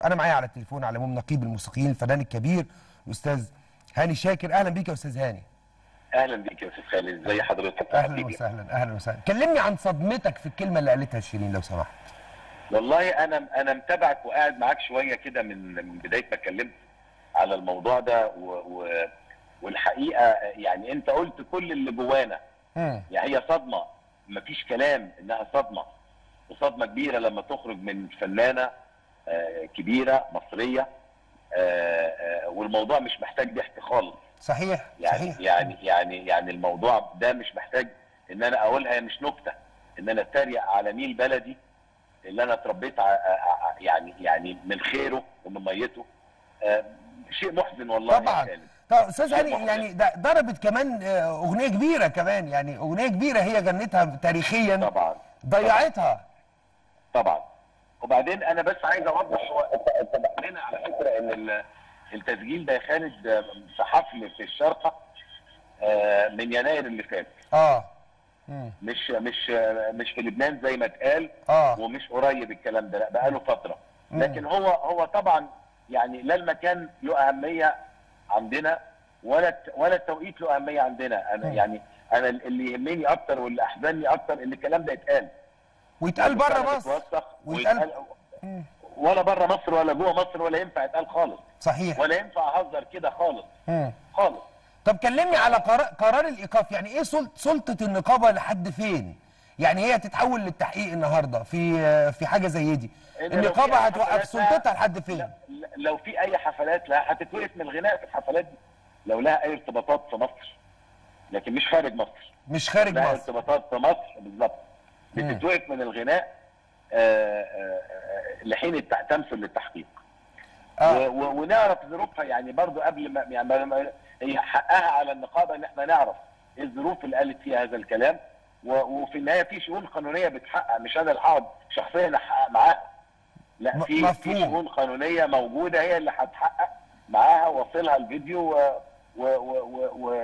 انا معايا على التليفون على العموم نقيب الموسيقيين الفنان الكبير الاستاذ هاني شاكر اهلا بيك يا استاذ هاني اهلا بيك يا استاذ خالد ازي حضرتك اهلا حبيبي؟ وسهلا اهلا وسهلا كلمني عن صدمتك في الكلمه اللي قالتها شيرين لو سمحت والله انا انا متابعك وقاعد معاك شويه كده من من بدايه ما اتكلمت على الموضوع ده و... و... والحقيقه يعني انت قلت كل اللي جوانا مم. يعني هي صدمه مفيش كلام انها صدمه وصدمه كبيره لما تخرج من فنانه آه، كبيره مصريه آه، آه، والموضوع مش محتاج ضحك خالص صحيح يعني صحيح يعني يعني يعني الموضوع ده مش محتاج ان انا اقولها هي مش نكته ان انا اتريق على نيل بلدي اللي انا اتربيت ع- ع- يعني يعني من خيره ومن ميته آه، شيء محزن والله يا طبعا خالد. طب استاذ شيء هاني محزن. يعني ده ضربت كمان آه، اغنيه كبيره كمان يعني اغنيه كبيره هي جنتها تاريخيا طبعا ضيعتها طبعا وبعدين انا بس عايز اوضح هو انت انت بعدين على فكره ان ال- التسجيل ده يا خالد آه، في حفل في الشارقه آه، من يناير اللي فات اه مم. مش مش مش في لبنان زي ما اتقال اه ومش قريب الكلام ده لا بقاله فتره مم. لكن هو هو طبعا يعني لا المكان له اهميه عندنا ولا الت- ولا التوقيت له اهميه عندنا انا مم. يعني انا اللي يهمني اكتر واللي احزنني اكتر ان الكلام ده يتقال ويتقال بره فعلا مصر يتوثق ويتقال- ويتقال مم. ولا بره مصر ولا جوه مصر ولا ينفع يتقال خالص صحيح ولا ينفع اهزر كده خالص مم. خالص طب كلمني على قرار, قرار الايقاف يعني ايه سل- سلطه النقابه لحد فين يعني هي تتحول للتحقيق النهارده في آه، في حاجه زي دي إن لو النقابه في أي هتوقف حفلات سلطتها لحد فين لا- لا- لو في اي حفلات لها هتتوقف من الغناء في الحفلات دي لو لها اي ارتباطات في مصر لكن مش خارج مصر مش خارج لها مصر ارتباطات في مصر بالظبط مم. بتتوقف من الغناء آه، آه، آه، لحين الت- تمثل للتحقيق آه. و- و- ونعرف ظروفها يعني برضو قبل ما يعني ما- ما- هي حقها على النقابه ان احنا نعرف ايه الظروف اللي قالت فيها هذا الكلام و- وفي النهايه في شؤون قانونيه بتحقق مش انا اللي هقعد شخصيا احقق معاها لا م- في في مفهوم. شؤون قانونيه موجوده هي اللي هتحقق معاها واصلها الفيديو و و و و و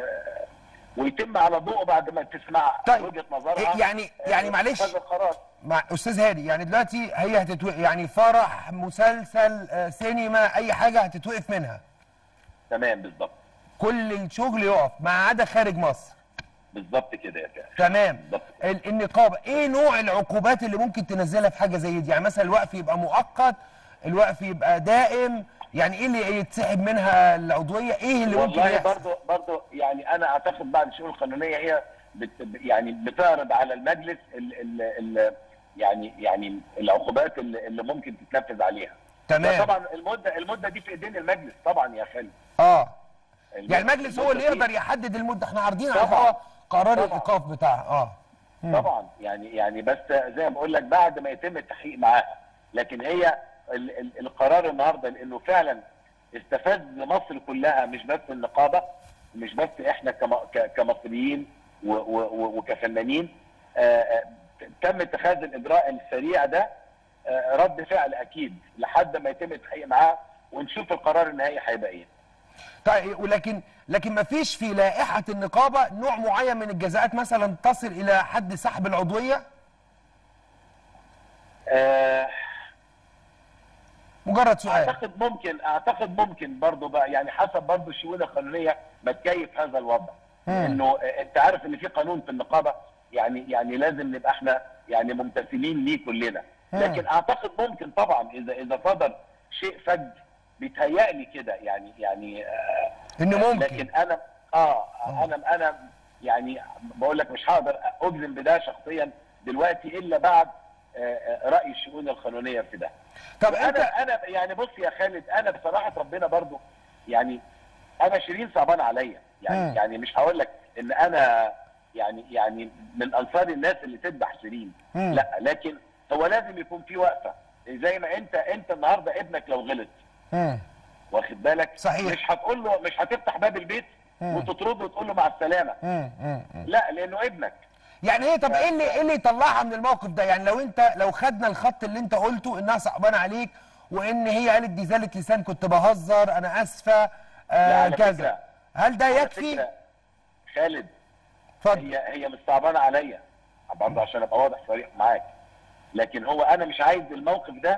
ويتم على ضوء بعد ما تسمع طيب. وجهه نظرها يعني- يعني آه، معلش. هذا القرار مع استاذ هادي يعني دلوقتي هي هتتوقف يعني فرح مسلسل آه، سينما اي حاجه هتتوقف منها تمام بالظبط كل الشغل يقف ما عدا خارج مصر بالظبط كده يا كده تمام بالظبط. ال- النقابه ايه نوع العقوبات اللي ممكن تنزلها في حاجه زي دي يعني مثلا الوقف يبقى مؤقت الوقف يبقى دائم يعني ايه اللي يتسحب منها العضويه ايه اللي ممكن والله يحصل برضو برضو يعني انا اعتقد بعد الشؤون القانونيه هي بت يعني بتعرض على المجلس ال ال ال يعني يعني العقوبات اللي, اللي ممكن تتنفذ عليها تمام طبعا المده المده دي في ايدين المجلس طبعا يا خالد اه يعني المجلس هو اللي المدة يقدر دي- يحدد المده احنا عارضين على طبعاً. الهواء قرار طبعاً. الايقاف بتاعها اه مم. طبعا يعني يعني بس زي ما بقول لك بعد ما يتم التحقيق معاها لكن هي ال ال القرار النهارده لانه فعلا استفز مصر كلها مش بس النقابه مش بس احنا كم ك- كمصريين و- و- و- وكفنانين آه، آه، تم اتخاذ الاجراء السريع ده آه، رد فعل اكيد لحد ما يتم التحقيق معاها ونشوف القرار النهائي هيبقى ايه طيب ولكن لكن ما فيش في لائحه النقابه نوع معين من الجزاءات مثلا تصل الى حد سحب العضويه آه، مجرد سؤال اعتقد ممكن اعتقد ممكن برضه بقى يعني حسب برضه الشؤون القانونيه ما تكيف هذا الوضع مم. انه انت عارف ان في قانون في النقابه يعني يعني لازم نبقى احنا يعني ممتثلين ليه كلنا مم. لكن اعتقد ممكن طبعا اذا اذا صدر شيء فج بيتهيألي كده يعني يعني آه إنه ممكن. لكن انا اه انا انا يعني بقول لك مش هقدر اجزم بده شخصيا دلوقتي الا بعد آه، آه، راي الشؤون القانونيه في ده طب انا انت انا يعني بص يا خالد انا بصراحه ربنا برضو يعني انا شيرين صعبان عليا يعني مم. يعني مش هقول لك ان انا يعني يعني من انصار الناس اللي تذبح شيرين مم. لا لكن هو لازم يكون في وقفه زي ما انت انت النهارده ابنك لو غلط مم. واخد بالك صحيح. مش هتقول له مش هتفتح باب البيت مم. وتطرده وتقول له مع السلامه مم. مم. مم. لا لانه ابنك يعني ايه طب ايه اللي ايه اللي يطلعها من الموقف ده يعني لو انت لو خدنا الخط اللي انت قلته انها صعبانه عليك وان هي قالت دي زالة لسان كنت بهزر انا اسفه لا، آه على كذا فكرة. هل ده على يكفي فكرة، خالد اتفضل هي هي مش صعبانه عليا برضه عشان ابقى واضح صريح معاك لكن هو انا مش عايز الموقف ده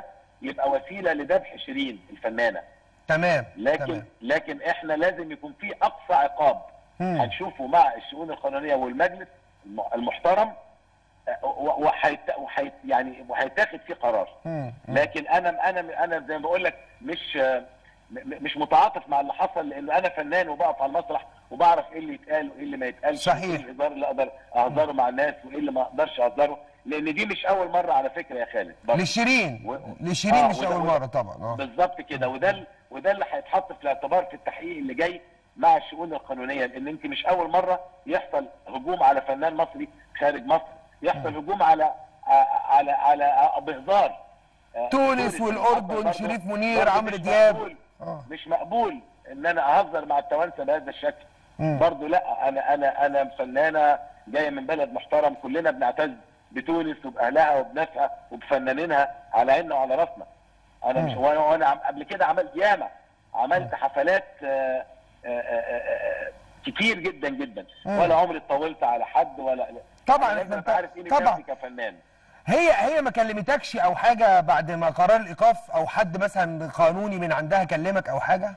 يبقى وسيله لذبح شيرين الفنانه تمام لكن تمام. لكن احنا لازم يكون في اقصى عقاب مم. هنشوفه مع الشؤون القانونيه والمجلس الم- المحترم آه، و- وحيت وحيت يعني وهيتاخد فيه قرار مم. مم. لكن انا انا انا زي ما بقول لك مش آه، م- م- مش متعاطف مع اللي حصل لان انا فنان وبقف على المسرح وبعرف ايه اللي يتقال وايه اللي ما يتقالش صحيح. وايه الهزار اللي اقدر اهزره مع الناس وايه اللي ما اقدرش اهزره لان دي مش اول مره على فكره يا خالد برضه. لشيرين و- لشيرين آه، مش وده- اول وده- مره طبعا اه بالظبط كده وده ال- وده اللي هيتحط في الاعتبار في التحقيق اللي جاي مع الشؤون القانونيه لان انت مش اول مره يحصل هجوم على فنان مصري خارج مصر يحصل هجوم على ع- على على بهزار آه، تونس والأردن، برضه- شريف منير، برضه عمرو مش دياب. مقبول- آه. مش مقبول ان انا اهزر مع التوانسه بهذا الشكل مم. برضه لا انا انا انا فنانه جايه من بلد محترم كلنا بنعتز بتونس وباهلها وبناسها وبفنانينها على عيننا وعلى راسنا انا مش مم. وانا وانا عم- قبل كده عملت ياما عملت حفلات آه، آه، آه، آه، كتير جدا جدا مم. ولا عمري طولت على حد ولا طبعا أنا احنا لازم انت- أبقى عارف قيمة طبعا. نفسي كفنان هي هي ما كلمتكش او حاجه بعد ما قرار الايقاف او حد مثلا قانوني من عندها كلمك او حاجه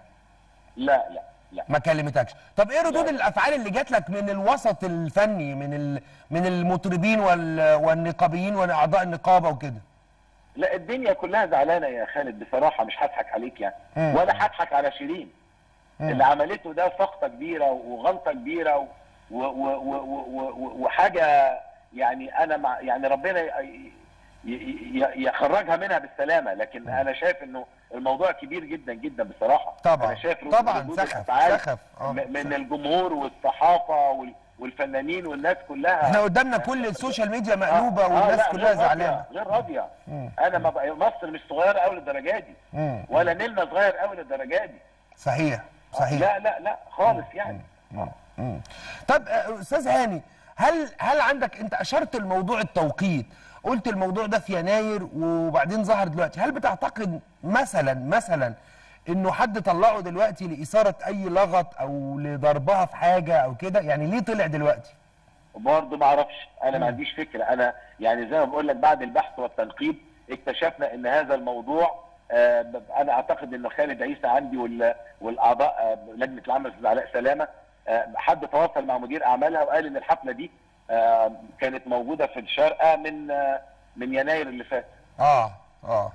لا لا لا ما كلمتكش طب ايه ردود لا. الافعال اللي جات لك من الوسط الفني من ال... من المطربين وال... والنقابيين واعضاء النقابه وكده لا الدنيا كلها زعلانه يا خالد بصراحه مش هضحك عليك يعني مم. ولا هضحك على شيرين مم. اللي عملته ده سقطه كبيره وغلطه كبيره و و و و و و وحاجه يعني انا مع يعني ربنا ي- ي- ي- يخرجها منها بالسلامه لكن انا شايف انه الموضوع كبير جدا جدا بصراحه طبعا. انا شايف رد- طبعا ردود سخف- الأفعال سخف. آه، م- من سخف. الجمهور والصحافه وال- والفنانين والناس كلها احنا قدامنا كل السوشيال ميديا مقلوبه آه، والناس لا، كلها غير راضية، زعلانه غير راضيه مم. انا ما بقى مصر مش صغيره قوي للدرجه دي مم. ولا نيلنا صغير قوي للدرجه دي صحيح صحيح لا لا لا خالص يعني مم. طب آه، استاذ هاني هل هل عندك انت اشرت الموضوع التوقيت قلت الموضوع ده في يناير وبعدين ظهر دلوقتي هل بتعتقد مثلا مثلا انه حد طلعه دلوقتي لاثاره اي لغط او لضربها في حاجه او كده يعني ليه طلع دلوقتي برضه ما اعرفش انا ما عنديش فكره انا يعني زي ما بقول لك بعد البحث والتنقيب اكتشفنا ان هذا الموضوع آه، ب- انا اعتقد ان خالد عيسى عندي وال- والاعضاء آه، لجنه العمل استاذ علاء سلامه آه، حد تواصل مع مدير اعمالها وقال ان الحفله دي آه، كانت موجوده في الشارقه من آه، من يناير اللي فات اه اه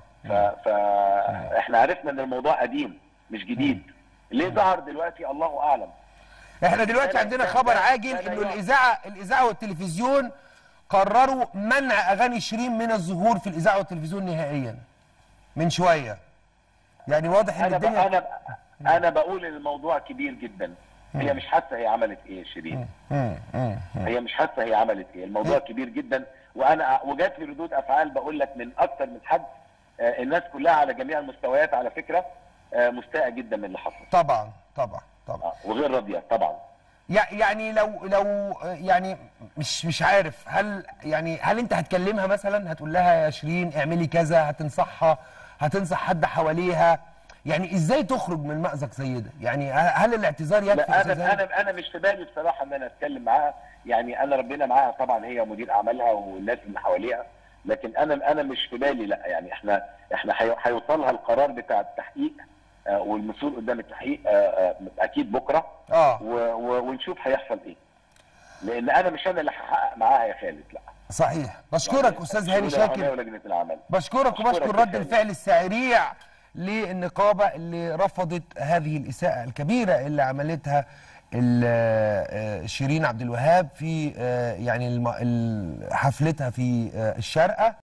فاحنا عرفنا ان الموضوع قديم مش جديد ليه ظهر دلوقتي الله اعلم احنا دلوقتي أنا- عندنا أنا- خبر أنا- عاجل أنا انه يوم- الاذاعه الاذاعه والتلفزيون قرروا منع اغاني شيرين من الظهور في الاذاعه والتلفزيون نهائيا من شويه يعني واضح ان انا ب... الدنيا انا ب... انا بقول ان الموضوع كبير جدا هي مش حاسه هي عملت ايه شيرين مم. مم. هي مش حاسه هي عملت ايه الموضوع كبير جدا وانا وجات لي ردود افعال بقول لك من اكتر من حد آه، الناس كلها على جميع المستويات على فكره آه، مستاءه جدا من اللي حصل طبعا طبعا طبعا آه، وغير راضيه طبعا يع- يعني لو لو يعني مش مش عارف هل يعني هل انت هتكلمها مثلا هتقول لها يا شيرين اعملي كذا هتنصحها هتنصح حد حواليها يعني ازاي تخرج من مأزق زي ده يعني ه- هل الاعتذار يكفي لا يا أستاذ انا هاني؟ انا انا مش في بالي بصراحه ان انا اتكلم معاها يعني انا ربنا معاها طبعا هي مدير اعمالها والناس اللي حواليها لكن انا انا مش في بالي لا يعني احنا احنا هي- هيوصلها القرار بتاع التحقيق آه، والمسؤول قدام التحقيق آه، آه، اكيد بكره اه و- و- ونشوف هيحصل ايه لان انا مش انا اللي هحقق معاها يا خالد لا صحيح بشكرك استاذ هاني الشؤون العليا شاكر ولجنه العمل بشكرك أشكرك وبشكر يا رد خالد. الفعل السريع للنقابة اللي رفضت هذه الإساءة الكبيرة اللي عملتها ال- آه، شيرين عبد الوهاب في آه، يعني الم- ال- حفلتها في آه، الشارقة